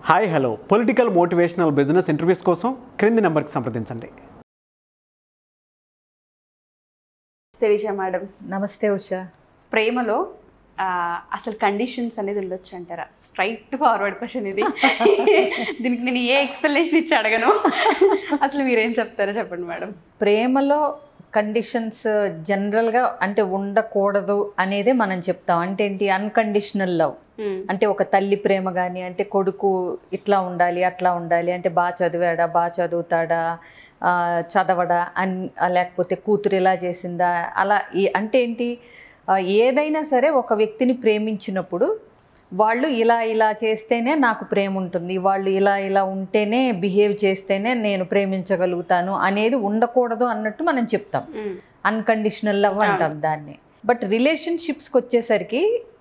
Hi hello political motivational business interviews కోసం క్రింది నెంబర్కి సంప్రదించండి నమస్తే విజయ మేడం నమస్తే ఉషా ప్రేమలో ఆ, అసలు కండిషన్స్ అనేది ఉండొచ్చు అంటారా స్ట్రైట్ ఫార్వర్డ్ క్వశ్చన్ ఇది దీనికి నేను ఏ ఎక్స్ప్లెనేషన్ ఇచ్చి అడగను అసలు మీరేం చెప్తారో చెప్పండి మేడం ప్రేమలో కండిషన్స్ జనరల్గా అంటే ఉండకూడదు అనేదే మనం చెప్తాం అంటే ఏంటి అన్కండిషనల్ లవ్ అంటే ఒక తల్లి ప్రేమ కానీ అంటే కొడుకు ఇట్లా ఉండాలి అట్లా ఉండాలి అంటే బాగా చదివాడా బాగా చదువుతాడా ఆ, చదవడా అన్ లేకపోతే కూతురు ఇలా చేసిందా అలా ఈ- అంటే ఏంటి ఆ, ఏదైనా సరే ఒక వ్యక్తిని ప్రేమించినప్పుడు వాళ్ళు ఇలా ఇలా చేస్తేనే నాకు ప్రేమ ఉంటుంది వాళ్ళు ఇలా ఇలా ఉంటేనే బిహేవ్ చేస్తేనే నేను ప్రేమించగలుగుతాను అనేది ఉండకూడదు అన్నట్టు మనం చెప్తాం అన్కండిషనల్ లవ్ అంటాం దాన్ని బట్ రిలేషన్షిప్స్కి వచ్చేసరికి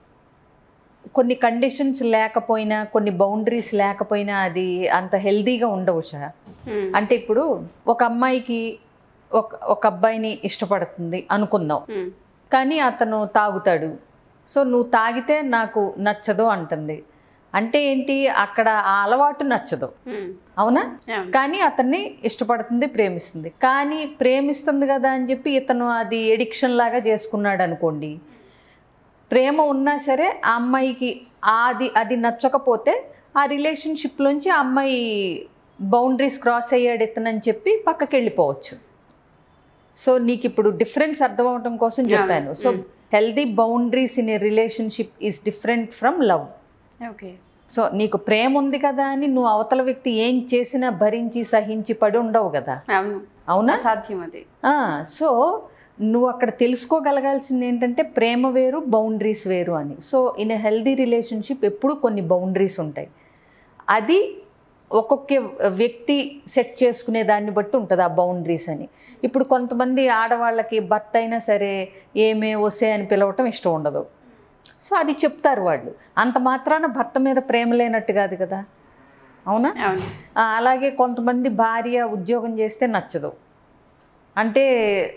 కొన్ని కండిషన్స్ లేకపోయినా కొన్ని బౌండరీస్ లేకపోయినా అది అంత హెల్దీగా ఉండవు షా అంటే ఇప్పుడు ఒక అమ్మాయికి ఒక ఒక అబ్బాయిని ఇష్టపడుతుంది అనుకుందాం కానీ అతను తాగుతాడు సో నువ్వు తాగితే నాకు నచ్చదు అంటుంది అంటే ఏంటి అక్కడ ఆ అలవాటు నచ్చదు అవునా కానీ అతన్ని ఇష్టపడుతుంది ప్రేమిస్తుంది కానీ ప్రేమిస్తుంది కదా అని చెప్పి ఇతను అది ఎడిక్షన్ లాగా చేసుకున్నాడు అనుకోండి ప్రేమ ఉన్నా సరే ఆ అమ్మాయికి అది అది నచ్చకపోతే ఆ రిలేషన్షిప్లోంచి ఆ అమ్మాయి బౌండరీస్ క్రాస్ అయ్యాడు ఇతనని చెప్పి పక్కకి వెళ్ళిపోవచ్చు సో నీకు ఇప్పుడు డిఫరెన్స్ అర్థం అవడం కోసం చెప్పాను so healthy boundaries in a relationship is different from love okay so నీకు ప్రేమ ఉంది కదా అని నువ్వు అవతల వ్యక్తి ఏం చేసినా భరించి సహించి పడి ఉండవు కదా అవును అవునా అసాధ్యం అది ఆ, సో నువ్వు అక్కడ తెలుసుకోగలగాల్సింది ఏంటంటే ప్రేమ వేరు బౌండరీస్ వేరు అని so in a healthy relationship ఎప్పుడు కొన్ని బౌండరీస్ ఉంటాయి అది ఒక్కొక్క వ్యక్తి సెట్ చేసుకునే దాన్ని బట్టి ఉంటుంది ఆ బౌండరీస్ అని ఇప్పుడు కొంతమంది ఆడవాళ్ళకి భర్త అయినా సరే ఏమే వసే అని పిలవటం ఇష్టం ఉండదు సో అది చెప్తారు వాళ్ళు అంత మాత్రాన భర్త మీద ప్రేమ లేనట్టు కాదు కదా అవునా అవును ఆ, అలాగే కొంతమంది భార్య ఉద్యోగం చేస్తే నచ్చదు అంటే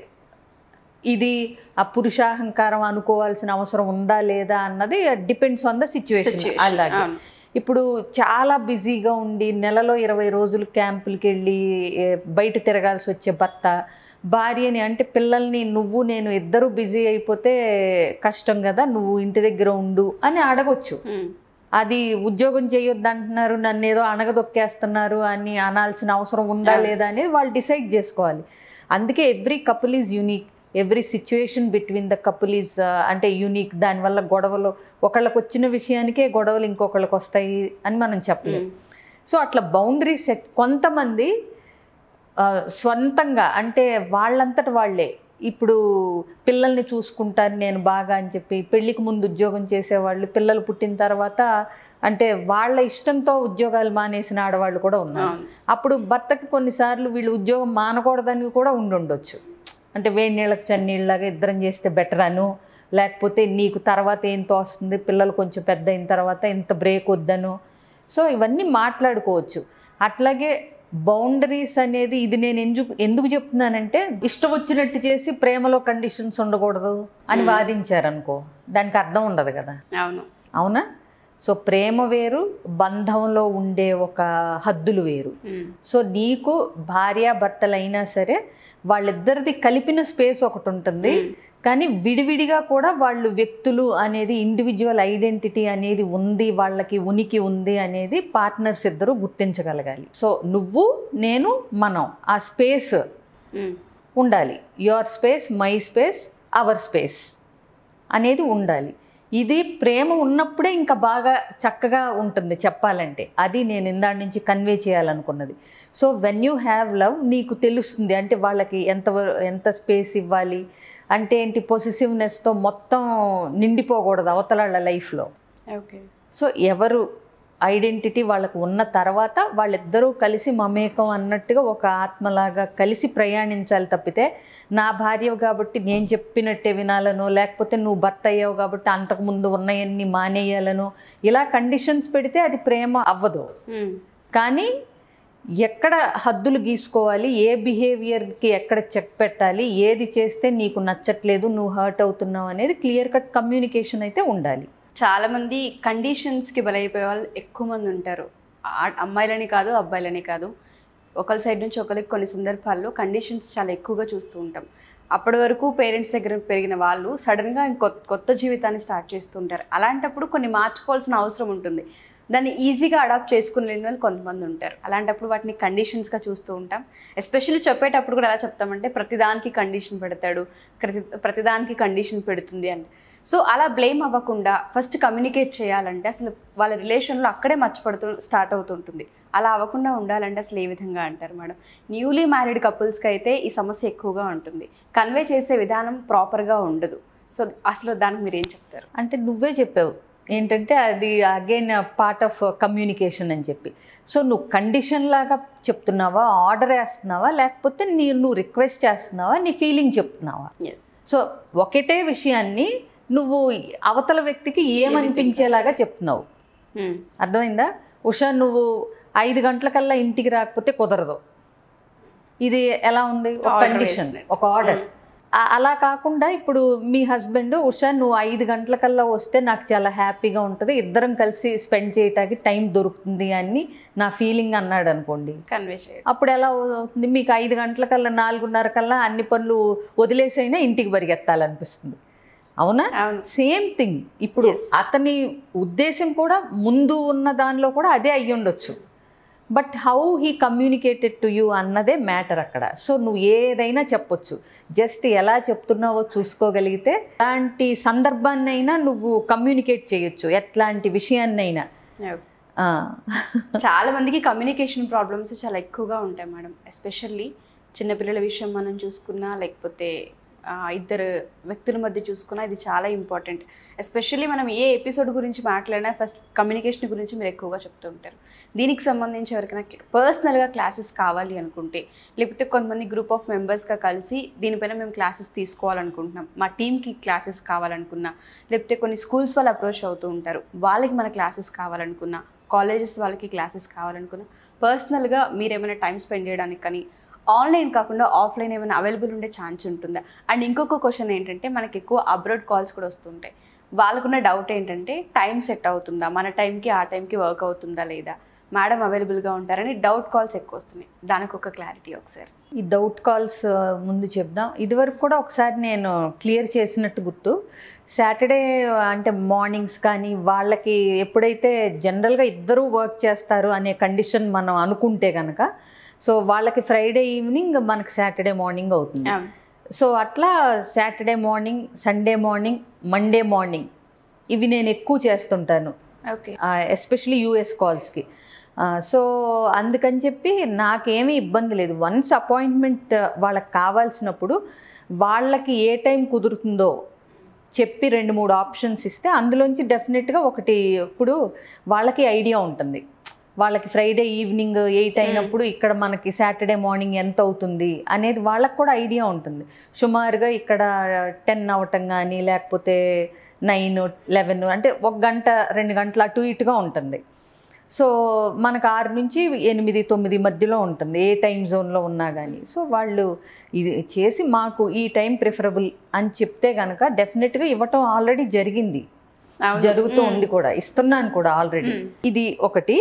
ఇది ఆ పురుషాహంకారం అనుకోవాల్సిన అవసరం ఉందా లేదా అన్నది depends on the situation Situation, అలాగే అవును. ఇప్పుడు చాలా బిజీగా ఉండి నెలలో ఇరవై రోజులు క్యాంపులకి వెళ్ళి ఏ, బయట తిరగాల్సి వచ్చే భర్త భార్యని అంటే పిల్లల్ని నువ్వు నేను ఇద్దరు బిజీ అయిపోతే కష్టం కదా నువ్వు ఇంటి దగ్గర ఉండు అని అడగొచ్చు ఉమ్. అది ఉద్యోగం చేయొద్దు అంటున్నారు నన్ను ఏదో అణగదొక్కేస్తున్నారు అని అనాల్సిన అవసరం ఉందా లేదా అనేది వాళ్ళు డిసైడ్ చేసుకోవాలి అందుకే every couple is unique every situation between the couple is అంటే యూనిక్ దానివల్ల గొడవలు ఒకళ్ళకి వచ్చిన విషయానికే గొడవలు ఇంకొకళ్ళకి వస్తాయి అని మనం చెప్పలేం ఉమ్. సో అట్లా బౌండరీ సెట్ కొంతమంది ఆ, స్వంతంగా అంటే వాళ్ళంతట వాళ్ళే ఇప్పుడు పిల్లల్ని చూసుకుంటాను నేను బాగా అని చెప్పి పెళ్ళికి ముందు ఉద్యోగం చేసేవాళ్ళు పిల్లలు పుట్టిన తర్వాత అంటే వాళ్ళ ఇష్టంతో ఉద్యోగాలు మానేసిన ఆడవాళ్ళు కూడా ఉన్నారు అవును. అప్పుడు భర్తకి కొన్నిసార్లు వీళ్ళు ఉద్యోగం మానకూడదని కూడా ఉండుండొచ్చు అంటే వేడి నీళ్ళకి చన్నీళ్ళలాగా ఇద్దరం చేస్తే బెటర్ అను లేకపోతే నీకు తర్వాత ఏం తోస్తుంది పిల్లలు కొంచెం పెద్ద అయిన తర్వాత ఇంత బ్రేక్ వద్దను సో ఇవన్నీ మాట్లాడుకోవచ్చు అట్లాగే బౌండరీస్ అనేది ఇది నేను ఎందుకు ఎందుకు చెప్తున్నానంటే ఇష్టం వచ్చినట్టు చేసి ప్రేమలో కండిషన్స్ ఉండకూడదు అని వాదించారనుకో దానికి అర్థం ఉండదు కదా అవును అవునా సో ప్రేమ వేరు బంధంలో ఉండే ఒక హద్దులు వేరు ఉమ్. సో నీకు భార్యాభర్తలు అయినా సరే వాళ్ళిద్దరిది కలిపిన స్పేస్ ఒకటి ఉంటుంది ఉమ్. కానీ విడివిడిగా కూడా వాళ్ళు వ్యక్తులు అనేది ఇండివిజువల్ ఐడెంటిటీ అనేది ఉంది వాళ్ళకి ఉనికి ఉంది అనేది పార్ట్నర్స్ ఇద్దరు గుర్తించగలగాలి సో నువ్వు నేను మనం ఆ స్పేస్ ఉమ్. ఉండాలి your space my space our space అనేది ఉండాలి ఇది ప్రేమ ఉన్నప్పుడే ఇంకా బాగా చక్కగా ఉంటుంది చెప్పాలంటే అది నేను ఇందాడి నుంచి కన్వే చేయాలనుకున్నది so when you have love నీకు తెలుస్తుంది అంటే వాళ్ళకి ఎంత ఎంత స్పేస్ ఇవ్వాలి అంటే ఏంటి పొసిసివ్నెస్తో మొత్తం నిండిపోకూడదు అవతల లైఫ్లో ఓకే సో ఎవరు ఐడెంటిటీ వాళ్ళకు ఉన్న తర్వాత వాళ్ళిద్దరూ కలిసి మమేకం అన్నట్టుగా ఒక ఆత్మలాగా కలిసి ప్రయాణించాలి తప్పితే నా భార్య కాబట్టి నేను చెప్పినట్టే వినాలను లేకపోతే నువ్వు భర్త అయ్యావు కాబట్టి అంతకుముందు ఉన్నాయన్ని మానేయాలను ఇలా కండిషన్స్ పెడితే అది ప్రేమ అవ్వదు ఉమ్. కానీ ఎక్కడ హద్దులు గీసుకోవాలి ఏ బిహేవియర్కి ఎక్కడ చెక్ పెట్టాలి ఏది చేస్తే నీకు నచ్చట్లేదు నువ్వు హర్ట్ అవుతున్నావు అనేది క్లియర్ కట్ కమ్యూనికేషన్ అయితే ఉండాలి చాలా మంది కండిషన్స్ కి బలైపోయే వాళ్ళు ఎక్కువ మంది ఉంటారు ఆ- అమ్మాయిలని కాదు అబ్బాయిలని కాదు ఒకరి సైడ్ నుంచి ఒకరికి కొన్ని సందర్భాల్లో కండిషన్స్ చాలా ఎక్కువగా చూస్తూ ఉంటాం అప్పటి వరకు పేరెంట్స్ దగ్గర పెరిగిన వాళ్ళు సడన్గా ఇంకొ కొత్త జీవితాన్ని స్టార్ట్ చేస్తుంటారు అలాంటప్పుడు కొన్ని మార్చుకోవాల్సిన అవసరం ఉంటుంది దాన్ని ఈజీగా అడాప్ట్ చేసుకునే వాళ్ళు కొంతమంది ఉంటారు అలాంటప్పుడు వాటిని కండిషన్స్గా చూస్తూ ఉంటాం ఎస్పెషల్లీ చెప్పేటప్పుడు కూడా ఎలా చెప్తామంటే ప్రతిదానికి కండిషన్ పెడతాడు ప్రతి ప్రతిదానికి కండిషన్ పెడుతుంది అని సో అలా బ్లేమ్ అవ్వకుండా ఫస్ట్ కమ్యూనికేట్ చేయాలంటే అసలు వాళ్ళ రిలేషన్లో అక్కడే మర్చిపడుతూ స్టార్ట్ అవుతుంటుంది అలా అవ్వకుండా ఉండాలంటే అసలు ఏ విధంగా అంటారు మేడం న్యూలీ మ్యారీడ్ కపుల్స్కి అయితే ఈ సమస్య ఎక్కువగా ఉంటుంది కన్వే చేసే విధానం ప్రాపర్గా ఉండదు సో అసలు దానికి మీరు ఏం చెప్తారు అంటే నువ్వే చెప్పావు ఏంటంటే అది అగైన్ పార్ట్ ఆఫ్ కమ్యూనికేషన్ అని చెప్పి సో నువ్వు కండిషన్ లాగా చెప్తున్నావా ఆర్డర్ వేస్తున్నావా లేకపోతే నీ నువ్వు రిక్వెస్ట్ చేస్తున్నావా నీ ఫీలింగ్ చెప్తున్నావా ఎస్ సో ఒకటే విషయాన్ని నువ్వు అవతల వ్యక్తికి ఏమనిపించేలాగా చెప్తున్నావు అర్థమైందా ఉషా నువ్వు ఐదు గంటలకల్లా ఇంటికి రాకపోతే కుదరదు ఇది ఎలా ఉంది ఒక Order కండిషన్ వేసినట్టు. ఒక ఆర్డర్ అలా కాకుండా ఇప్పుడు మీ హస్బెండ్ ఉషా నువ్వు ఐదు గంటలకల్లా వస్తే నాకు చాలా హ్యాపీగా ఉంటుంది ఇద్దరం కలిసి స్పెండ్ చేయటానికి టైం దొరుకుతుంది అని నా ఫీలింగ్ అన్నాడు అనుకోండి కన్వే చేయడం అప్పుడు ఎలా అవుతుంది మీకు ఐదు గంటలకల్లా నాలుగున్నర కల్లా అన్ని పనులు వదిలేసైనా ఇంటికి పరిగెత్తాలనిపిస్తుంది అవునా అవును సేమ్ థింగ్ ఇప్పుడు Yes. అతని ఉద్దేశం కూడా ముందు ఉన్న దానిలో కూడా అదే అయ్యి ఉండొచ్చు but how he communicated to you అన్నదే మ్యాటర్ అక్కడ సో నువ్వు ఏదైనా చెప్పొచ్చు జస్ట్ ఎలా చెప్తున్నావో చూసుకోగలిగితే ఎలాంటి సందర్భాన్నైనా నువ్వు కమ్యూనికేట్ చేయొచ్చు ఎట్లాంటి విషయాన్నైనా Yeah. ఆ, చాలా మందికి కమ్యూనికేషన్ ప్రాబ్లమ్స్ చాలా ఎక్కువగా ఉంటాయి మేడం ఎస్పెషల్లీ చిన్నపిల్లల విషయం మనం చూసుకున్నా లేకపోతే ఆ, ఇద్దరు వ్యక్తుల మధ్య చూసుకున్నా ఇది చాలా ఇంపార్టెంట్ ఎస్పెషల్లీ మనం ఏ ఎపిసోడ్ గురించి మాట్లాడినా ఫస్ట్ కమ్యూనికేషన్ గురించి మీరు ఎక్కువగా చెప్తూ ఉంటారు దీనికి సంబంధించి ఎవరికైనా పర్సనల్గా క్లాసెస్ కావాలి అనుకుంటే లేకపోతే కొంతమంది గ్రూప్ ఆఫ్ మెంబర్స్గా కలిసి దీనిపైన మేము క్లాసెస్ తీసుకోవాలనుకుంటున్నాం మా టీంకి క్లాసెస్ కావాలనుకున్నా లేకపోతే కొన్ని స్కూల్స్ వాళ్ళు అప్రోచ్ అవుతూ ఉంటారు వాళ్ళకి మన క్లాసెస్ కావాలనుకున్నా కాలేజెస్ వాళ్ళకి క్లాసెస్ కావాలనుకున్నా పర్సనల్గా మీరు ఏమైనా టైం స్పెండ్ చేయడానికి కానీ ఆన్లైన్ కాకుండా ఆఫ్లైన్ ఏమైనా అవైలబుల్ ఉండే ఛాన్స్ ఉంటుందా అండ్ ఇంకొక క్వశ్చన్ ఏంటంటే మనకి ఎక్కువ అబ్రాడ్ కాల్స్ కూడా వస్తుంటాయి వాళ్ళకున్న డౌట్ ఏంటంటే టైం సెట్ అవుతుందా మన టైంకి ఆ టైంకి వర్క్ అవుతుందా లేదా మేడం అవైలబుల్గా ఉంటారని డౌట్ కాల్స్ ఎక్కువ వస్తున్నాయి దానికి ఒక క్లారిటీ ఒకసారి ఈ డౌట్ కాల్స్ ముందు చెప్దాం ఇదివరకు కూడా ఒకసారి నేను క్లియర్ చేసినట్టు గుర్తు సాటర్డే అంటే మార్నింగ్స్ కానీ వాళ్ళకి ఎప్పుడైతే జనరల్గా ఇద్దరూ వర్క్ చేస్తారు అనే కండిషన్ మనం అనుకుంటే కనుక సో వాళ్ళకి ఫ్రైడే ఈవినింగ్ మనకి సాటర్డే మార్నింగ్ అవుతుంది సో అట్లా Saturday morning Sunday morning Monday morning ఇవి నేను ఎక్కువ చేస్తుంటాను ఓకే ఎస్పెషలీ యూఎస్ కాల్స్కి సో అందుకని చెప్పి నాకేమీ ఇబ్బంది లేదు వన్స్ అపాయింట్మెంట్ వాళ్ళకి కావాల్సినప్పుడు వాళ్ళకి ఏ టైం కుదురుతుందో చెప్పి రెండు మూడు ఆప్షన్స్ ఇస్తే అందులోంచి డెఫినెట్గా ఒకటి ఇప్పుడు వాళ్ళకి ఐడియా ఉంటుంది వాళ్ళకి ఫ్రైడే ఈవినింగ్ ఎయిట్ అయినప్పుడు ఇక్కడ మనకి సాటర్డే మార్నింగ్ ఎంత అవుతుంది అనేది వాళ్ళకి కూడా ఐడియా ఉంటుంది సుమారుగా ఇక్కడ టెన్ అవటం కానీ లేకపోతే నైన్ లెవెన్ అంటే ఒక గంట రెండు గంటల అటు ఇటుగా ఉంటుంది సో మనకు ఆరు నుంచి ఎనిమిది తొమ్మిది మధ్యలో ఉంటుంది ఏ టైం జోన్లో ఉన్నా కానీ సో వాళ్ళు ఇది చేసి మాకు ఈ టైం ప్రిఫరబుల్ అని చెప్తే కనుక డెఫినెట్గా ఇవ్వటం ఆల్రెడీ జరిగింది అవును. జరుగుతూ మ్మ్. ఉంది కూడా ఇస్తున్నాను కూడా ఆల్రెడీ మ్మ్. ఇది ఒకటి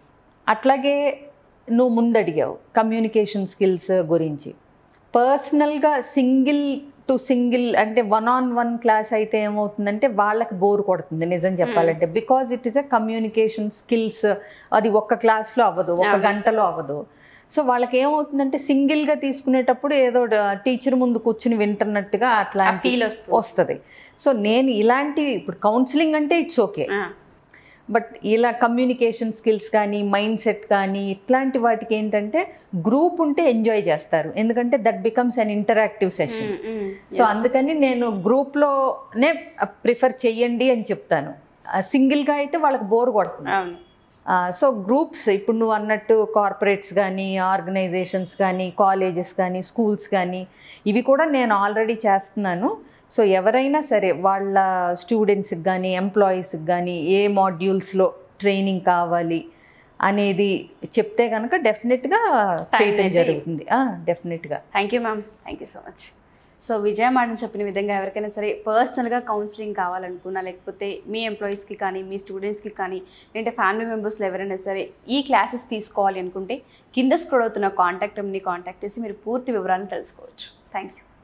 అట్లాగే నువ్వు ముందు అడిగావు కమ్యూనికేషన్ స్కిల్స్ గురించి పర్సనల్గా సింగిల్ టు సింగిల్ అంటే వన్ ఆన్ వన్ క్లాస్ అయితే ఏమవుతుందంటే వాళ్ళకి బోర్ కొడుతుంది నిజం చెప్పాలంటే because it is a communication skills అది ఒక్క క్లాస్లో అవ్వదు ఒక అవును. గంటలో అవ్వదు సో వాళ్ళకి ఏమవుతుందంటే సింగిల్గా తీసుకునేటప్పుడు ఏదో టీచర్ ముందు కూర్చుని వింటున్నట్టుగా ఆ అట్లాంటి ఫీల్ వస్తుంది వస్తుంది సో నేను ఇలాంటివి ఇప్పుడు కౌన్సిలింగ్ అంటే ఇట్స్ ఓకే ఆ, బట్ ఇలా కమ్యూనికేషన్ స్కిల్స్ కానీ మైండ్ సెట్ కానీ ఇట్లాంటి వాటికి ఏంటంటే గ్రూప్ ఉంటే ఎంజాయ్ చేస్తారు ఎందుకంటే that becomes an interactive session hmm, hmm. So Yes. అందుకని నేను గ్రూప్లోనే ప్రిఫర్ చెయ్యండి అని చెప్తాను సింగిల్గా అయితే వాళ్ళకి బోర్ కొడుతుంది అవును సో గ్రూప్స్ ఇప్పుడు నువ్వు అన్నట్టు కార్పొరేట్స్ కానీ ఆర్గనైజేషన్స్ కానీ కాలేజెస్ కానీ స్కూల్స్ కానీ ఇవి కూడా నేను ఆల్రెడీ చేస్తున్నాను సో ఎవరైనా సరే వాళ్ళ స్టూడెంట్స్కి కానీ ఎంప్లాయీస్కి కానీ ఏ మాడ్యూల్స్లో ట్రైనింగ్ కావాలి అనేది చెప్తే కనుక డెఫినెట్గా Time చేయటం అయితే జరుగుతుంది డెఫినెట్గా thank you ma'am thank you so much so Vijaya madam చెప్పిన విధంగా ఎవరికైనా సరే పర్సనల్గా కౌన్సిలింగ్ కావాలనుకున్నా లేకపోతే మీ ఎంప్లాయీస్కి కానీ మీ స్టూడెంట్స్కి కానీ లేదంటే ఫ్యామిలీ మెంబర్స్లో ఎవరైనా సరే ఈ క్లాసెస్ తీసుకోవాలి అనుకుంటే కింద స్క్రోల్ అవుతున్న కాంటాక్ట్ నెంబర్ని కాంటాక్ట్ చేసి మీరు పూర్తి వివరాలు తెలుసుకోవచ్చు థ్యాంక్ యూ